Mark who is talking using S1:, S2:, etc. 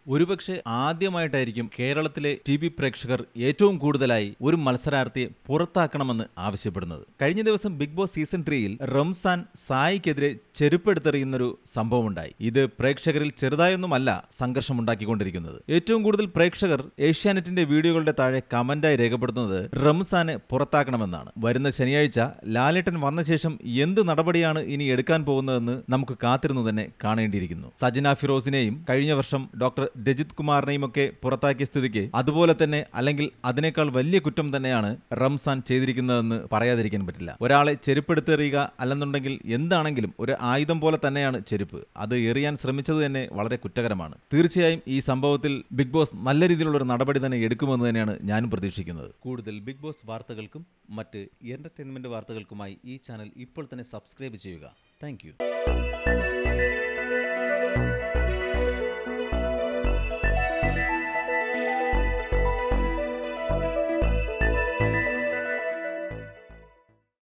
S1: ഒരുപക്ഷെ ആദ്യമായിട്ടായിരിക്കും കേരളത്തിലെ ടി വി പ്രേക്ഷകർ ഏറ്റവും കൂടുതലായി ഒരു മത്സരാർത്ഥിയെ പുറത്താക്കണമെന്ന് ആവശ്യപ്പെടുന്നത് കഴിഞ്ഞ ദിവസം ബിഗ് ബോസ് സീസൺ ത്രീയിൽ റംസാൻ സായിക്കെതിരെ ചെരുപ്പെടുത്തെറിയുന്നൊരു സംഭവമുണ്ടായി ഇത് പ്രേക്ഷകരിൽ ചെറുതായൊന്നുമല്ല സംഘർഷമുണ്ടാക്കിക്കൊണ്ടിരിക്കുന്നത് ഏറ്റവും കൂടുതൽ പ്രേക്ഷകർ ഏഷ്യാനെറ്റിന്റെ വീഡിയോകളുടെ താഴെ കമന്റായി രേഖപ്പെടുത്തുന്നത് റംസാനെ പുറത്താക്കണമെന്നാണ് വരുന്ന ശനിയാഴ്ച ലാലേട്ടൻ വന്ന ശേഷം എന്ത് നടപടിയാണ് ഇനി എടുക്കാൻ പോകുന്നതെന്ന് നമുക്ക് കാത്തിരുന്നു തന്നെ കാണേണ്ടിയിരിക്കുന്നു സജന ഫിറോസിനെയും കഴിഞ്ഞ വർഷം ഡോക്ടർ രജിത് കുമാറിനെയും ഒക്കെ പുറത്താക്കിയ സ്ഥിതിക്ക് അതുപോലെ തന്നെ അല്ലെങ്കിൽ അതിനേക്കാൾ വലിയ കുറ്റം തന്നെയാണ് റംസാൻ ചെയ്തിരിക്കുന്നതെന്ന് പറയാതിരിക്കാൻ പറ്റില്ല ഒരാളെ ചെരുപ്പെടുത്തെറിയുക അല്ലെന്നുണ്ടെങ്കിൽ എന്താണെങ്കിലും ഒരു ആയുധം പോലെ തന്നെയാണ് ചെരുപ്പ് അത് എറിയാൻ ശ്രമിച്ചത് തന്നെ വളരെ കുറ്റകരമാണ് തീർച്ചയായും ഈ സംഭവത്തിൽ ബിഗ് ബോസ് നല്ല രീതിയിലുള്ള ഒരു നടപടി തന്നെ എടുക്കുമെന്ന് തന്നെയാണ് ഞാനും പ്രതീക്ഷിക്കുന്നത് കൂടുതൽ ബിഗ് ബോസ് വാർത്തകൾക്കും മറ്റ് എന്റർടൈൻമെന്റ് വാർത്തകൾക്കുമായി ഈ ചാനൽ ഇപ്പോൾ തന്നെ സബ്സ്ക്രൈബ് ചെയ്യുക താങ്ക്